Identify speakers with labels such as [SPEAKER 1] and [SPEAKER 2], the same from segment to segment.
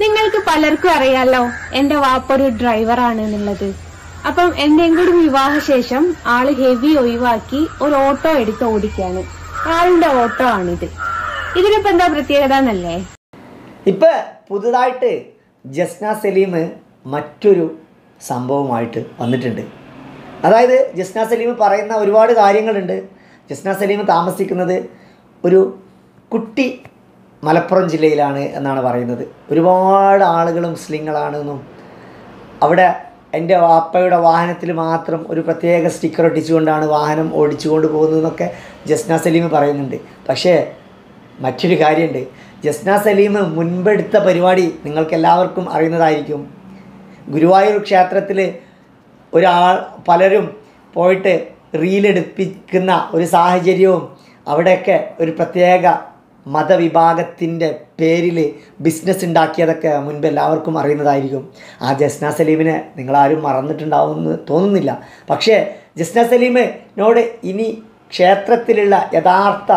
[SPEAKER 1] നിങ്ങൾക്ക് പലർക്കും അറിയാലോ എന്റെ വാപ്പ ഒരു ഡ്രൈവറാണ് എന്നുള്ളത് അപ്പം എന്റെയും കൂടി വിവാഹശേഷം ആള് ഹെവി ഒഴിവാക്കി ഒരു ഓട്ടോ എടുത്ത് ഓടിക്കാണ് ആളുടെ ഓട്ടോ ആണിത് ഇതിനിപ്പോ എന്താ പ്രത്യേകത എന്നല്ലേ
[SPEAKER 2] ഇപ്പൊ പുതുതായിട്ട് ജസ്ന സലീം മറ്റൊരു സംഭവമായിട്ട് വന്നിട്ടുണ്ട് അതായത് ജസ്ന സലീം പറയുന്ന ഒരുപാട് കാര്യങ്ങളുണ്ട് ജസ്ന സലീം താമസിക്കുന്നത് ഒരു കുട്ടി മലപ്പുറം ജില്ലയിലാണ് എന്നാണ് പറയുന്നത് ഒരുപാട് ആളുകൾ മുസ്ലിങ്ങളാണെന്നും അവിടെ എൻ്റെ വാപ്പയുടെ വാഹനത്തിൽ മാത്രം ഒരു പ്രത്യേക സ്റ്റിക്കർ ഒട്ടിച്ചുകൊണ്ടാണ് വാഹനം ഓടിച്ചുകൊണ്ട് പോകുന്നതെന്നൊക്കെ ജസ്ന സലീം പറയുന്നുണ്ട് പക്ഷേ മറ്റൊരു കാര്യമുണ്ട് ജസ്ന സലീം മുൻപെടുത്ത പരിപാടി നിങ്ങൾക്ക് എല്ലാവർക്കും അറിയുന്നതായിരിക്കും ഗുരുവായൂർ ക്ഷേത്രത്തിൽ ഒരാൾ പലരും പോയിട്ട് റീലെടുപ്പിക്കുന്ന ഒരു സാഹചര്യവും അവിടെയൊക്കെ ഒരു പ്രത്യേക മതവിഭാഗത്തിൻ്റെ പേരിൽ ബിസിനസ് ഉണ്ടാക്കിയതൊക്കെ മുൻപ് എല്ലാവർക്കും അറിയുന്നതായിരിക്കും ആ ജസ്ന സലീമിനെ നിങ്ങളാരും മറന്നിട്ടുണ്ടാവുമെന്ന് തോന്നുന്നില്ല പക്ഷേ ജസ്ന സലീമിനോട് ഇനി ക്ഷേത്രത്തിലുള്ള യഥാർത്ഥ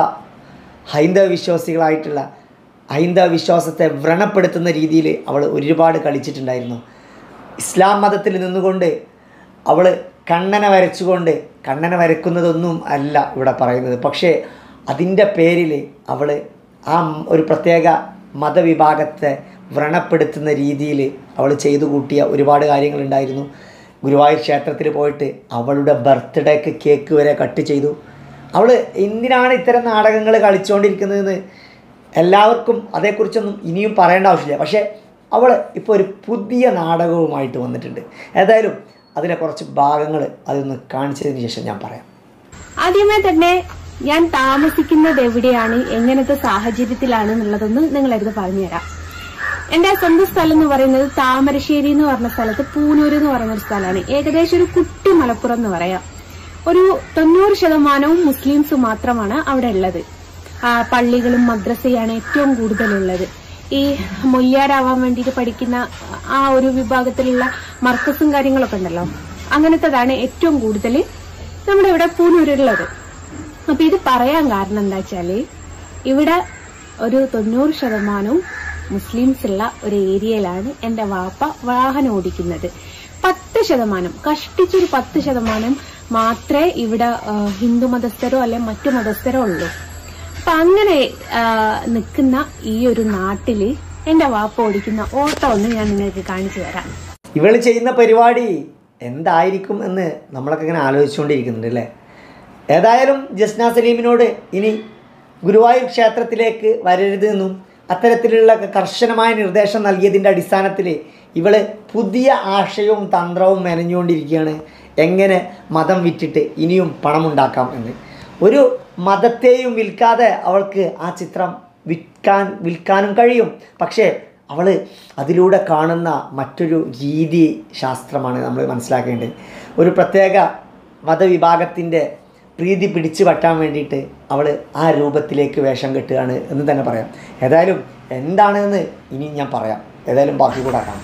[SPEAKER 2] ഹൈന്ദവ വിശ്വാസികളായിട്ടുള്ള ഹൈന്ദവ വിശ്വാസത്തെ വ്രണപ്പെടുത്തുന്ന രീതിയിൽ അവൾ ഒരുപാട് കളിച്ചിട്ടുണ്ടായിരുന്നു ഇസ്ലാം മതത്തിൽ നിന്നുകൊണ്ട് അവൾ കണ്ണനെ വരച്ചുകൊണ്ട് കണ്ണനെ വരക്കുന്നതൊന്നും അല്ല ഇവിടെ പറയുന്നത് പക്ഷേ അതിൻ്റെ പേരിൽ അവൾ ആ ഒരു പ്രത്യേക മതവിഭാഗത്തെ വ്രണപ്പെടുത്തുന്ന രീതിയിൽ അവൾ ചെയ്തു കൂട്ടിയ ഒരുപാട് കാര്യങ്ങളുണ്ടായിരുന്നു ഗുരുവായൂർ ക്ഷേത്രത്തിൽ പോയിട്ട് അവളുടെ ബർത്ത്ഡേക്ക് കേക്ക് വരെ കട്ട് ചെയ്തു അവൾ എന്തിനാണ് ഇത്തരം നാടകങ്ങൾ കളിച്ചുകൊണ്ടിരിക്കുന്നതെന്ന് എല്ലാവർക്കും അതേക്കുറിച്ചൊന്നും ഇനിയും പറയേണ്ട ആവശ്യമില്ല പക്ഷേ അവൾ ഇപ്പോൾ ഒരു പുതിയ നാടകവുമായിട്ട് വന്നിട്ടുണ്ട് ഏതായാലും അതിലെ കുറച്ച് ഭാഗങ്ങൾ അതൊന്ന് കാണിച്ചതിന് ശേഷം ഞാൻ പറയാം
[SPEAKER 1] ആദ്യമേ തന്നെ ഞാൻ താമസിക്കുന്നത് എവിടെയാണ് എങ്ങനത്തെ സാഹചര്യത്തിലാണ് എന്നുള്ളതൊന്ന് നിങ്ങളെടുത്ത് പറഞ്ഞുതരാം എന്റെ സ്വന്തം സ്ഥലം എന്ന് പറയുന്നത് താമരശ്ശേരി എന്ന് പറഞ്ഞ സ്ഥലത്ത് പൂനൂര് എന്ന് പറയുന്ന ഒരു സ്ഥലമാണ് ഏകദേശം ഒരു കുട്ടി മലപ്പുറം എന്ന് പറയാം ഒരു തൊണ്ണൂറ് ശതമാനവും മുസ്ലിംസ് മാത്രമാണ് അവിടെ ഉള്ളത് ആ, പള്ളികളും മദ്രസയാണ് ഏറ്റവും കൂടുതലുള്ളത് ഈ മൊയ്യാരാവാൻ വേണ്ടിയിട്ട് പഠിക്കുന്ന ആ ഒരു വിഭാഗത്തിലുള്ള മർക്കസും കാര്യങ്ങളൊക്കെ ഉണ്ടല്ലോ അങ്ങനത്തതാണ് ഏറ്റവും കൂടുതൽ നമ്മുടെ ഇവിടെ പൂനൂരുള്ളത് അപ്പൊ ഇത് പറയാൻ കാരണം എന്താ വെച്ചാല് ഇവിടെ ഒരു തൊണ്ണൂറ് ശതമാനവും മുസ്ലിംസ് ഉള്ള ഒരു ഏരിയയിലാണ് എന്റെ വാപ്പ വാഹനം ഓടിക്കുന്നത് പത്ത് ശതമാനം കഷ്ടിച്ചൊരു പത്ത് ശതമാനം മാത്രമേ ഇവിടെ ആ, ഹിന്ദു മതസ്ഥരോ അല്ലെ മറ്റു മതസ്ഥരോ ഉള്ളൂ അപ്പൊ അങ്ങനെ നിൽക്കുന്ന ഈ ഒരു നാട്ടില് എന്റെ വാപ്പ ഓടിക്കുന്ന ഓട്ടോ ഒന്ന് ഞാൻ നിങ്ങൾക്ക് കാണിച്ചു തരാം
[SPEAKER 2] ഇവൾ ചെയ്യുന്ന പരിപാടി എന്തായിരിക്കും എന്ന് നമ്മളൊക്കെ ഇങ്ങനെ ആലോചിച്ചുകൊണ്ടിരിക്കുന്നുണ്ട് അല്ലേ ഏതായാലും ജസ്ന സലീമിനോട് ഇനി ഗുരുവായൂർ ക്ഷേത്രത്തിലേക്ക് വരരുത് എന്നും അത്തരത്തിലുള്ള കർശനമായ നിർദ്ദേശം നൽകിയതിൻ്റെ അടിസ്ഥാനത്തിൽ ഇവൾ പുതിയ ആശയവും തന്ത്രവും മെനഞ്ഞുകൊണ്ടിരിക്കുകയാണ് എങ്ങനെ മതം വിറ്റിട്ട് ഇനിയും പണമുണ്ടാക്കാം എന്ന് ഒരു മതത്തെയും വിൽക്കാതെ അവൾക്ക് ആ ചിത്രം വിൽക്കാൻ വിൽക്കാനും കഴിയും പക്ഷേ അവൾ അതിലൂടെ കാണുന്ന മറ്റൊരു രീതി ശാസ്ത്രമാണ് നമ്മൾ മനസ്സിലാക്കേണ്ടത് ഒരു പ്രത്യേക മതവിഭാഗത്തിൻ്റെ പ്രീതി പിടിച്ചു പറ്റാൻ വേണ്ടിയിട്ട് അവൾ ആ രൂപത്തിലേക്ക് വേഷം കെട്ടുകയാണ് എന്ന് തന്നെ പറയാം ഏതായാലും എന്താണെന്ന് ഇനി ഞാൻ പറയാം ഏതായാലും ബാക്കി കൂടെ കാണാം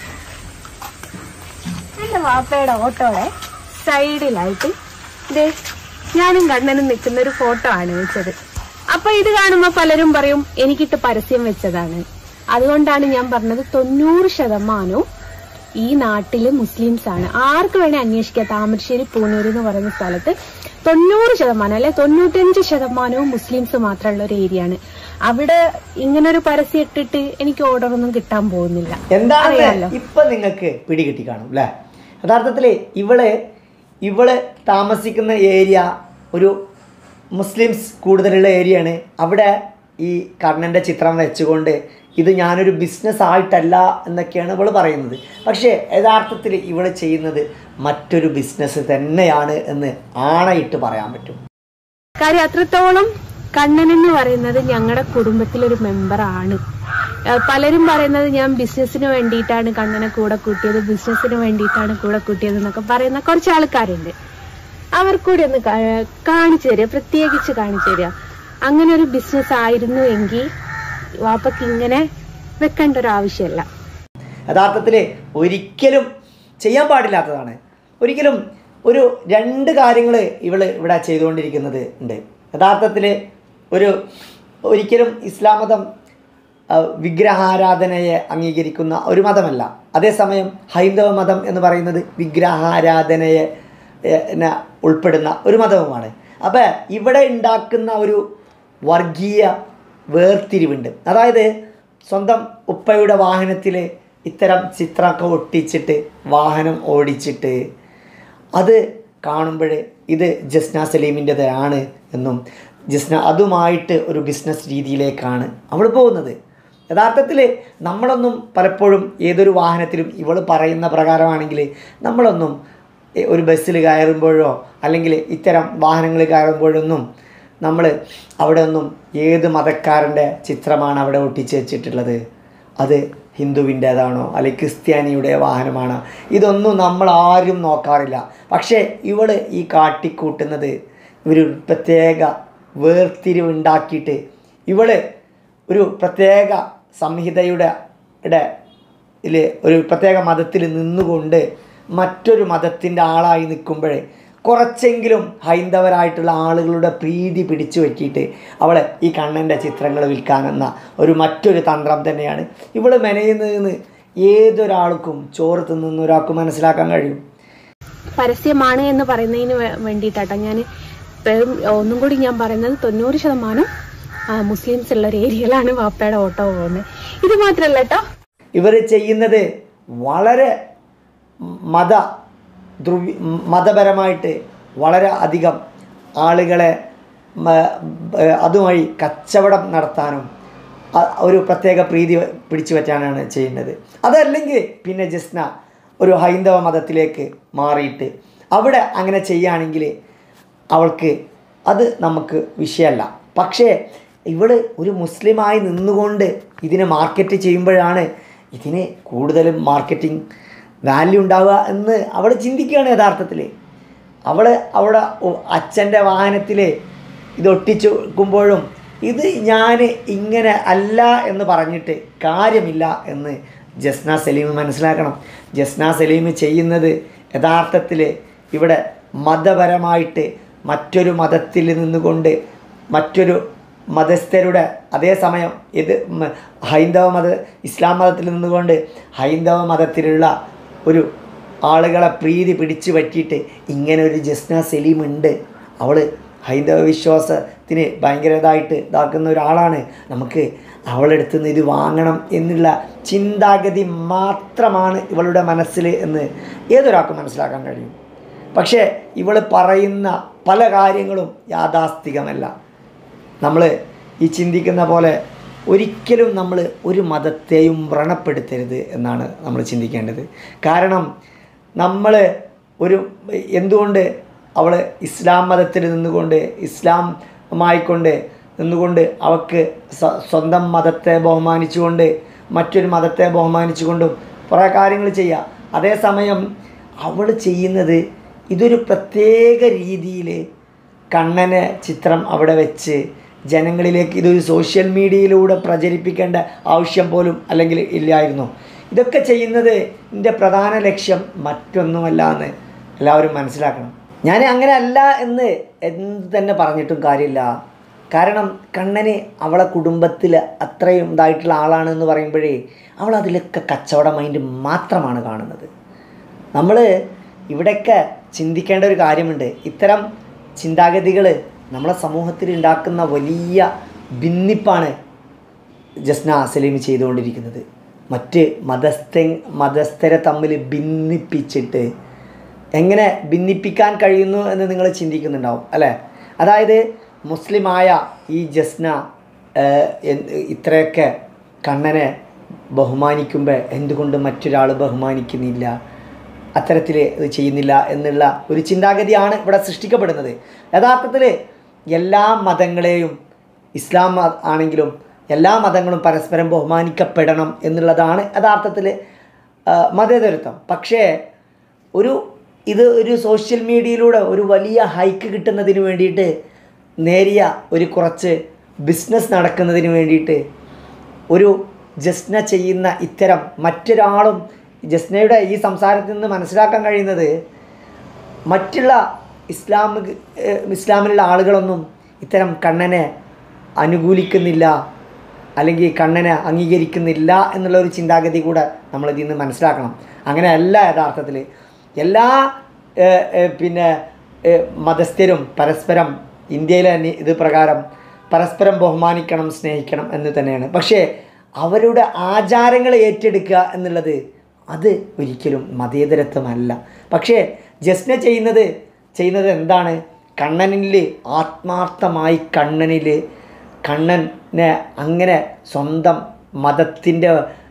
[SPEAKER 1] എന്റെ വാപ്പയുടെ ഓട്ടോയുടെ സൈഡിലായിട്ട് ദേ ഞാനും കണ്ണനും നിൽക്കുന്ന ഒരു ഫോട്ടോ ആണ് വെച്ചത് അപ്പൊ ഇത് കാണുമ്പോ പലരും പറയും എനിക്കിട്ട് പരസ്യം വെച്ചതാണ് അതുകൊണ്ടാണ് ഞാൻ പറഞ്ഞത് തൊണ്ണൂറ് ശതമാനവും ഈ നാട്ടില് മുസ്ലിംസ് ആണ് ആർക്ക് വേണേ അന്വേഷിക്കാം താമരശ്ശേരി പൂനൂർ എന്ന് പറയുന്ന സ്ഥലത്ത് തൊണ്ണൂറ് ശതമാനം അല്ലെ തൊണ്ണൂറ്റഞ്ച് ശതമാനവും മുസ്ലിംസ് മാത്രമുള്ള ഒരു ഏരിയ ആണ് അവിടെ ഇങ്ങനെ ഒരു പരസ്യം ഇട്ടിട്ട് എനിക്ക് ഓർഡർ ഒന്നും കിട്ടാൻ പോകുന്നില്ല
[SPEAKER 2] എന്താണ്
[SPEAKER 1] അറിയാലോ.
[SPEAKER 2] ഇപ്പൊ നിങ്ങൾക്ക് പിടികിട്ടി കാണും അല്ലേ യഥാർത്ഥത്തിൽ ഇവള് ഇവള് താമസിക്കുന്ന ഏരിയ ഒരു മുസ്ലിംസ് കൂടുതലുള്ള ഏരിയയാണ് അവിടെ ഈ കർണൻ്റെ ചിത്രം വെച്ചുകൊണ്ട് ഇത് ഞാനൊരു ബിസിനസ് ആയിട്ടല്ല എന്നൊക്കെയാണ് ഇവൾ പറയുന്നത് പക്ഷേ യഥാർത്ഥത്തിൽ ഇവൾ ചെയ്യുന്നത് മറ്റൊരു ബിസിനസ് തന്നെയാണ് എന്ന് ആണയിട്ട് പറയാൻ പറ്റും
[SPEAKER 1] കാര്യം അത്രത്തോളം കണ്ണൻ എന്ന് പറയുന്നത് ഞങ്ങളുടെ കുടുംബത്തിലൊരു മെമ്പറാണ് ഏഹ് പലരും പറയുന്നത് ഞാൻ ബിസിനസ്സിന് വേണ്ടിയിട്ടാണ് കണ്ണനെ കൂടെ കൂട്ടിയത് ബിസിനസ്സിന് വേണ്ടിയിട്ടാണ് കൂടെ കൂട്ടിയത് എന്നൊക്കെ പറയുന്ന കുറച്ച് ആൾക്കാരുണ്ട് അവർക്കൂടി ഒന്ന് കാ- കാണിച്ചു തരിക പ്രത്യേകിച്ച് കാണിച്ചു തരിക അങ്ങനെ ഒരു ബിസിനസ് ആയിരുന്നു എങ്കിൽ വാപ്പക്ക് ഇങ്ങനെ വെക്കേണ്ട ഒരു ആവശ്യമല്ല
[SPEAKER 2] യഥാർത്ഥത്തിൽ ഒരിക്കലും ചെയ്യാൻ പാടില്ലാത്തതാണ് ഒരിക്കലും ഒരു രണ്ട് കാര്യങ്ങൾ ഇവൾ ഇവിടെ ചെയ്തുകൊണ്ടിരിക്കുന്നത് ഉണ്ട് യഥാർത്ഥത്തിൽ ഒരു ഒരിക്കലും ഇസ്ലാം മതം ആ, വിഗ്രഹാരാധനയെ അംഗീകരിക്കുന്ന ഒരു മതമല്ല അതേസമയം ഹൈന്ദവ മതം എന്ന് പറയുന്നത് വിഗ്രഹാരാധനയെ ഏ, ന ഉൾപ്പെടുന്ന ഒരു മതവുമാണ് അപ്പോൾ ഇവിടെ ഉണ്ടാക്കുന്ന ഒരു വർഗീയ വേർതിരിവുണ്ട് അതായത് സ്വന്തം ഉപ്പയുടെ വാഹനത്തിൽ ഇത്തരം ചിത്രമൊക്കെ ഒട്ടിച്ചിട്ട് വാഹനം ഓടിച്ചിട്ട് അത് കാണുമ്പോൾ ഇത് ജസ്ന സലീമിൻ്റെതാണ് എന്നും ജസ്ന അതുമായിട്ട് ഒരു ബിസിനസ് രീതിയിലേക്കാണ് അവൾ പോകുന്നത് യഥാർത്ഥത്തിൽ നമ്മളൊന്നും പലപ്പോഴും ഏതൊരു വാഹനത്തിലും ഇവൾ പറയുന്ന പ്രകാരമാണെങ്കിൽ നമ്മളൊന്നും എ- ഒരു ബസ്സിൽ കയറുമ്പോഴോ അല്ലെങ്കിൽ ഇത്തരം വാഹനങ്ങളിൽ കയറുമ്പോഴൊന്നും നമ്മൾ അവിടെ ഒന്നും ഏത് മതക്കാരൻ്റെ ചിത്രമാണ് അവിടെ ഒട്ടിച്ച് വെച്ചിട്ടുള്ളത് അത് ഹിന്ദുവിൻ്റേതാണോ അല്ലെങ്കിൽ ക്രിസ്ത്യാനിയുടെ വാഹനമാണോ ഇതൊന്നും നമ്മൾ ആരും നോക്കാറില്ല പക്ഷേ ഇവൾ ഈ കാട്ടിക്കൂട്ടുന്നത് ഒരു പ്രത്യേക വേർതിരിവുണ്ടാക്കിയിട്ട് ഇവൾ ഒരു പ്രത്യേക സംഹിതയുടെ ടെ ഇതിൽ ഒരു പ്രത്യേക മതത്തിൽ നിന്നുകൊണ്ട് മറ്റൊരു മതത്തിൻ്റെ ആളായി നിൽക്കുമ്പോഴേ കുറച്ചെങ്കിലും ഹൈന്ദവരായിട്ടുള്ള ആളുകളുടെ പ്രീതി പിടിച്ചു പറ്റിയിട്ട് അവളെ ഈ കണ്ണൻ്റെ ചിത്രങ്ങൾ വിൽക്കാനെന്ന ഒരു മറ്റൊരു തന്ത്രം തന്നെയാണ് ഇവൾ മെനയുന്നതെന്ന് ഏതൊരാൾക്കും ചോറ് തിന്നുന്ന ഒരാൾക്ക് മനസ്സിലാക്കാൻ കഴിയും
[SPEAKER 1] പരസ്യമാണ് എന്ന് പറയുന്നതിന് വേ- വേണ്ടിയിട്ടാട്ടോ ഞാൻ ഒന്നും കൂടി ഞാൻ പറയുന്നത് തൊണ്ണൂറ് ശതമാനം ആ, മുസ്ലിംസ് ഉള്ള ഒരു ഏരിയയിലാണ് വാപ്പയുടെ ഓട്ടോ പോകുന്നത് ഇത് മാത്രല്ല കേട്ടോ
[SPEAKER 2] ഇവർ ചെയ്യുന്നത് വളരെ മത ധ്രുവി മതപരമായിട്ട് വളരെ അധികം ആളുകളെ മ- ബ- അതുവഴി കച്ചവടം നടത്താനും അ- ഒരു പ്രത്യേക പ്രീതി പിടിച്ചു പറ്റാനാണ് ചെയ്യുന്നത് അതല്ലെങ്കിൽ പിന്നെ ജസ്ന ഒരു ഹൈന്ദവ മതത്തിലേക്ക് മാറിയിട്ട് അവിടെ അങ്ങനെ ചെയ്യുകയാണെങ്കിൽ അവൾക്ക് അത് നമുക്ക് വിഷയമല്ല പക്ഷേ ഇവള് ഒരു മുസ്ലിമായി നിന്നുകൊണ്ട് ഇതിനെ മാർക്കറ്റ് ചെയ്യുമ്പോഴാണ് ഇതിന് കൂടുതലും മാർക്കറ്റിംഗ് വാല്യൂ ഉണ്ടാവുക എന്ന് അവൾ ചിന്തിക്കുകയാണ് യഥാർത്ഥത്തിൽ അവൾ അവിടെ അച്ഛൻ്റെ വാഹനത്തിൽ ഇത് ഒട്ടിച്ചു വെക്കുമ്പോഴും ഇത് ഞാൻ ഇങ്ങനെ അല്ല എന്ന് പറഞ്ഞിട്ട് കാര്യമില്ല എന്ന് ജസ്ന സലീം മനസ്സിലാക്കണം ജസ്ന സലീം ചെയ്യുന്നത് യഥാർത്ഥത്തിൽ ഇവിടെ മതപരമായിട്ട് മറ്റൊരു മതത്തിൽ നിന്നുകൊണ്ട് മറ്റൊരു മതസ്ഥരുടെ അതേസമയം ഇത് മ- ഹൈന്ദവ മത ഇസ്ലാം മതത്തിൽ നിന്നുകൊണ്ട് ഹൈന്ദവ മതത്തിലുള്ള ഒരു ആളുകളെ പ്രീതി പിടിച്ചു പറ്റിയിട്ട് ഇങ്ങനെ ഒരു ജസ്ന സലീം ഉണ്ട് അവൾ ഹൈന്ദവ വിശ്വാസത്തിന് ഭയങ്കര ഇതായിട്ട് ഇതാക്കുന്ന ഒരാളാണ് നമുക്ക് അവളെടുത്ത് നിന്ന് ഇത് വാങ്ങണം എന്നുള്ള ചിന്താഗതി മാത്രമാണ് ഇവളുടെ മനസ്സിൽ എന്ന് ഏതൊരാൾക്കും മനസ്സിലാക്കാൻ കഴിയും പക്ഷേ ഇവൾ പറയുന്ന പല കാര്യങ്ങളും യാഥാസ്ഥികമല്ല നമ്മൾ ഈ ചിന്തിക്കുന്ന പോലെ ഒരിക്കലും നമ്മൾ ഒരു മതത്തെയും വ്രണപ്പെടുത്തരുത് എന്നാണ് നമ്മൾ ചിന്തിക്കേണ്ടത് കാരണം നമ്മൾ ഒരു എന്തുകൊണ്ട് അവൾ ഇസ്ലാം മതത്തിൽ നിന്നുകൊണ്ട് ഇസ്ലാമായിക്കൊണ്ട് നിന്നുകൊണ്ട് അവൾക്ക് സ്വ- സ്വന്തം മതത്തെ ബഹുമാനിച്ചുകൊണ്ട് മറ്റൊരു മതത്തെ ബഹുമാനിച്ചുകൊണ്ടും കുറേ കാര്യങ്ങൾ ചെയ്യുക അതേസമയം അവൾ ചെയ്യുന്നത് ഇതൊരു പ്രത്യേക രീതിയിൽ കണ്ണനെ ചിത്രം അവിടെ വെച്ച് ജനങ്ങളിലേക്ക് ഇതൊരു സോഷ്യൽ മീഡിയയിലൂടെ പ്രചരിപ്പിക്കേണ്ട ആവശ്യം പോലും അല്ലെങ്കിൽ ഇല്ലായിരുന്നു ഇതൊക്കെ ചെയ്യുന്നത് എൻ്റെ പ്രധാന ലക്ഷ്യം മറ്റൊന്നുമല്ല എന്ന് എല്ലാവരും മനസ്സിലാക്കണം ഞാൻ അങ്ങനെ അല്ല എന്ന് എന്ത് തന്നെ പറഞ്ഞിട്ടും കാര്യമില്ല കാരണം കണ്ണന് അവളെ കുടുംബത്തിൽ അത്രയും ഇതായിട്ടുള്ള ആളാണ് എന്ന് പറയുമ്പോഴേ അവൾ അതിലൊക്കെ കച്ചവട മൈൻഡ് മാത്രമാണ് കാണുന്നത് നമ്മൾ ഇവിടെയൊക്കെ ചിന്തിക്കേണ്ട ഒരു കാര്യമുണ്ട് ഇത്തരം ചിന്താഗതികൾ നമ്മളെ സമൂഹത്തിൽ ഉണ്ടാക്കുന്ന വലിയ ഭിന്നിപ്പാണ് ജസ്ന സലീം ചെയ്തുകൊണ്ടിരിക്കുന്നത് മറ്റ് മതസ്ഥ മതസ്ഥരെ തമ്മിൽ ഭിന്നിപ്പിച്ചിട്ട് എങ്ങനെ ഭിന്നിപ്പിക്കാൻ കഴിയുന്നു എന്ന് നിങ്ങൾ ചിന്തിക്കുന്നുണ്ടാവും അല്ലേ അതായത് മുസ്ലിമായ ഈ ജസ്ന ഏഹ്, എന്ത് ഇത്രയൊക്കെ കണ്ണനെ ബഹുമാനിക്കുമ്പോൾ എന്തുകൊണ്ട് മറ്റൊരാൾ ബഹുമാനിക്കുന്നില്ല അത്തരത്തിൽ ഇത് ചെയ്യുന്നില്ല എന്നുള്ള ഒരു ചിന്താഗതിയാണ് ഇവിടെ സൃഷ്ടിക്കപ്പെടുന്നത് യഥാർത്ഥത്തിൽ എല്ലാ മതങ്ങളെയും ഇസ്ലാം മത- ആണെങ്കിലും എല്ലാ മതങ്ങളും പരസ്പരം ബഹുമാനിക്കപ്പെടണം എന്നുള്ളതാണ് യഥാർത്ഥത്തിൽ ആ, മതേതരത്വം പക്ഷേ ഒരു ഇത് ഒരു സോഷ്യൽ മീഡിയയിലൂടെ ഒരു വലിയ ഹൈക്ക് കിട്ടുന്നതിന് വേണ്ടിയിട്ട് നേരിയ ഒരു കുറച്ച് ബിസിനസ് നടക്കുന്നതിന് വേണ്ടിയിട്ട് ഒരു ജസ്ന ചെയ്യുന്ന ഇത്തരം മറ്റൊരാളും ജസ്നയുടെ ഈ സംസാരത്തിൽ നിന്ന് മനസ്സിലാക്കാൻ കഴിയുന്നത് മറ്റുള്ള ഇസ്ലാമിക് ഏഹ് ഇസ്ലാമിലുള്ള ആളുകളൊന്നും ഇത്തരം കണ്ണനെ അനുകൂലിക്കുന്നില്ല അല്ലെങ്കിൽ കണ്ണനെ അംഗീകരിക്കുന്നില്ല എന്നുള്ള ഒരു ചിന്താഗതി കൂടെ നമ്മൾ ഇതിൽ നിന്ന് മനസ്സിലാക്കണം അങ്ങനെയല്ല യഥാർത്ഥത്തിൽ എല്ലാ ഏഹ്, ഏഹ്, പിന്നെ ഏഹ്, മതസ്ഥരും പരസ്പരം ഇന്ത്യയിലെ തന്നെ ഇത് പ്രകാരം പരസ്പരം ബഹുമാനിക്കണം സ്നേഹിക്കണം എന്ന് തന്നെയാണ് പക്ഷേ അവരുടെ ആചാരങ്ങൾ ഏറ്റെടുക്കുക എന്നുള്ളത് അത് ഒരിക്കലും മതേതരത്വമല്ല പക്ഷേ ജസ്ന ചെയ്യുന്നത് ചെയ്യുന്നത് എന്താണ് കണ്ണനിൽ ആത്മാർത്ഥമായി കണ്ണനിൽ കണ്ണനെ അങ്ങനെ സ്വന്തം മതത്തിൻ്റെ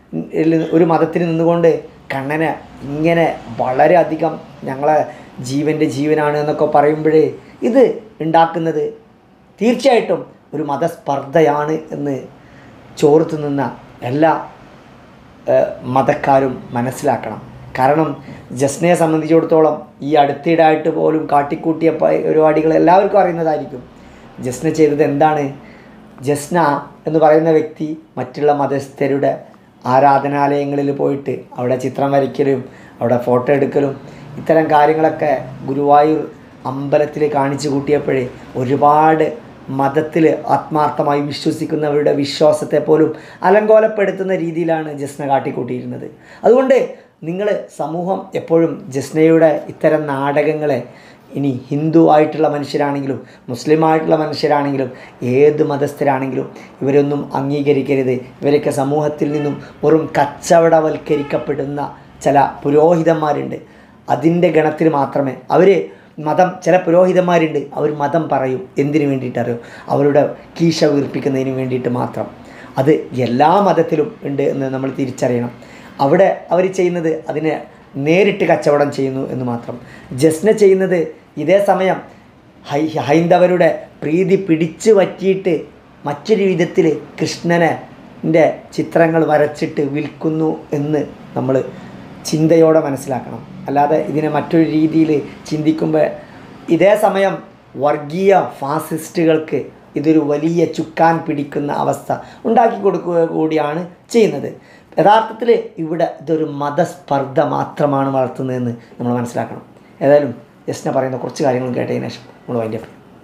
[SPEAKER 2] ഒരു മതത്തിൽ നിന്നുകൊണ്ട് കണ്ണനെ ഇങ്ങനെ വളരെയധികം ഞങ്ങളെ ജീവൻ്റെ ജീവനാണ് എന്നൊക്കെ പറയുമ്പോഴേ ഇത് ഉണ്ടാക്കുന്നത് തീർച്ചയായിട്ടും ഒരു മതസ്പർദ്ധയാണ് എന്ന് ചോർത്ത് നിന്ന എല്ലാ ഏഹ്, മതക്കാരും മനസ്സിലാക്കണം കാരണം ജസ്നയെ സംബന്ധിച്ചിടത്തോളം ഈ അടുത്തിടായിട്ട് പോലും കാട്ടിക്കൂട്ടിയ പ- പരിപാടികൾ എല്ലാവർക്കും അറിയുന്നതായിരിക്കും ജസ്ന ചെയ്തത് എന്താണ് ജസ്ന എന്ന് പറയുന്ന വ്യക്തി മറ്റുള്ള മതസ്ഥരുടെ ആരാധനാലയങ്ങളിൽ പോയിട്ട് അവിടെ ചിത്രം വരയ്ക്കലും അവിടെ ഫോട്ടോ എടുക്കലും ഇത്തരം കാര്യങ്ങളൊക്കെ ഗുരുവായൂർ അമ്പലത്തിൽ കാണിച്ചു കൂട്ടിയപ്പോഴേ ഒരുപാട് മതത്തിൽ ആത്മാർത്ഥമായി വിശ്വസിക്കുന്നവരുടെ വിശ്വാസത്തെ പോലും അലങ്കോലപ്പെടുത്തുന്ന രീതിയിലാണ് ജസ്ന കാട്ടിക്കൂട്ടിയിരുന്നത് അതുകൊണ്ട് നിങ്ങൾ സമൂഹം എപ്പോഴും ജസ്നയുടെ ഇത്തരം നാടകങ്ങളെ ഇനി ഹിന്ദു ആയിട്ടുള്ള മനുഷ്യരാണെങ്കിലും മുസ്ലിം ആയിട്ടുള്ള മനുഷ്യരാണെങ്കിലും ഏത് മതസ്ഥരാണെങ്കിലും ഇവരൊന്നും അംഗീകരിക്കരുത് ഇവരൊക്കെ സമൂഹത്തിൽ നിന്നും വെറും കച്ചവടവൽക്കരിക്കപ്പെടുന്ന ചില പുരോഹിതന്മാരുണ്ട് അതിൻ്റെ ഗണത്തിൽ മാത്രമേ അവർ മതം ചില പുരോഹിതന്മാരുണ്ട് അവർ മതം പറയും എന്തിനു വേണ്ടിയിട്ടറിയും അവരുടെ കീശ വീർപ്പിക്കുന്നതിന് വേണ്ടിയിട്ട് മാത്രം അത് എല്ലാ മതത്തിലും ഉണ്ട് എന്ന് നമ്മൾ തിരിച്ചറിയണം അവിടെ അവർ ചെയ്യുന്നത് അതിനെ നേരിട്ട് കച്ചവടം ചെയ്യുന്നു എന്ന് മാത്രം ജസ്ന ചെയ്യുന്നത് ഇതേ സമയം ഹൈ ഹൈന്ദവരുടെ പ്രീതി പിടിച്ചു പറ്റിയിട്ട് മറ്റൊരു വിധത്തിൽ കൃഷ്ണനെ ൻ്റെ ചിത്രങ്ങൾ വരച്ചിട്ട് വിൽക്കുന്നു എന്ന് നമ്മൾ ചിന്തയോടെ മനസ്സിലാക്കണം അല്ലാതെ ഇതിനെ മറ്റൊരു രീതിയിൽ ചിന്തിക്കുമ്പോൾ ഇതേ സമയം വർഗീയ ഫാസിസ്റ്റുകൾക്ക് ഇതൊരു വലിയ ചുക്കാൻ പിടിക്കുന്ന അവസ്ഥ ഉണ്ടാക്കി കൊടുക്കുക കൂടിയാണ് ചെയ്യുന്നത് യഥാർത്ഥത്തിൽ ഇവിടെ ഇതൊരു മതസ്പർദ്ധ മാത്രമാണ് വളർത്തുന്നതെന്ന് നമ്മൾ മനസ്സിലാക്കണം ഏതായാലും ജസ്ന പറയുന്ന കുറച്ച് കാര്യങ്ങൾ കേട്ടതിന് ശേഷം നമ്മൾ അതിൻ്റെ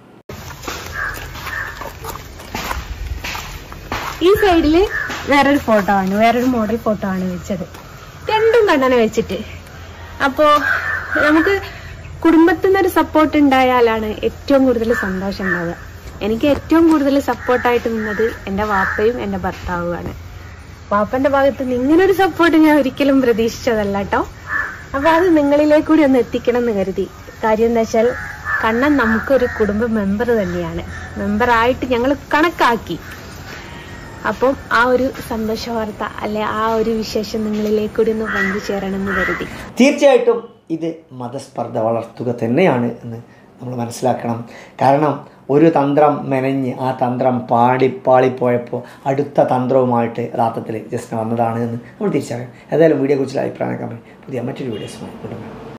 [SPEAKER 1] ഈ സൈഡില് വേറൊരു ഫോട്ടോ ആണ് വേറൊരു മോഡൽ ഫോട്ടോ ആണ് വെച്ചത് രണ്ടും കണ്ണനെ വെച്ചിട്ട് അപ്പോ നമുക്ക് കുടുംബത്തിൽ നിന്നൊരു സപ്പോർട്ട് ഉണ്ടായാലാണ് ഏറ്റവും കൂടുതൽ സന്തോഷം ഉണ്ടാവുക എനിക്ക് ഏറ്റവും കൂടുതൽ സപ്പോർട്ടായിട്ട് നിന്നത് എൻ്റെ വാപ്പയും എൻ്റെ ഭർത്താവുമാണ് വാപ്പന്റെ ഭാഗത്ത് നിന്ന് ഇങ്ങനൊരു സപ്പോർട്ട് ഞാൻ ഒരിക്കലും പ്രതീക്ഷിച്ചതല്ല കേട്ടോ അപ്പൊ അത് നിങ്ങളിലേക്ക് കൂടി ഒന്ന് എത്തിക്കണം എന്ന് കരുതി കാര്യം എന്താ വെച്ചാൽ കണ്ണൻ നമുക്കൊരു കുടുംബ മെമ്പർ തന്നെയാണ് മെമ്പറായിട്ട് ഞങ്ങൾ കണക്കാക്കി അപ്പം ആ ഒരു സന്തോഷ വാർത്ത അല്ലെ ആ ഒരു വിശേഷം നിങ്ങളിലേക്ക് കൂടി ഒന്ന് പങ്കുചേരണം എന്ന് കരുതി
[SPEAKER 2] തീർച്ചയായിട്ടും ഇത് മതസ്പർദ്ധ വളർത്തുക തന്നെയാണ് എന്ന് നമ്മൾ മനസ്സിലാക്കണം കാരണം ഒരു തന്ത്രം മെനഞ്ഞ് ആ തന്ത്രം പാടി പാളിപ്പോയപ്പോൾ അടുത്ത തന്ത്രവുമായിട്ട് യഥാർത്ഥത്തിൽ ജസ്റ്റ് വന്നതാണ് എന്ന് നമ്മൾ തിരിച്ചറിയാം ഏതായാലും വീഡിയോ കുറിച്ചുള്ള അഭിപ്രായം കമ്മി പുതിയ മറ്റൊരു വീഡിയോസുമായി കൊണ്ടുവരാം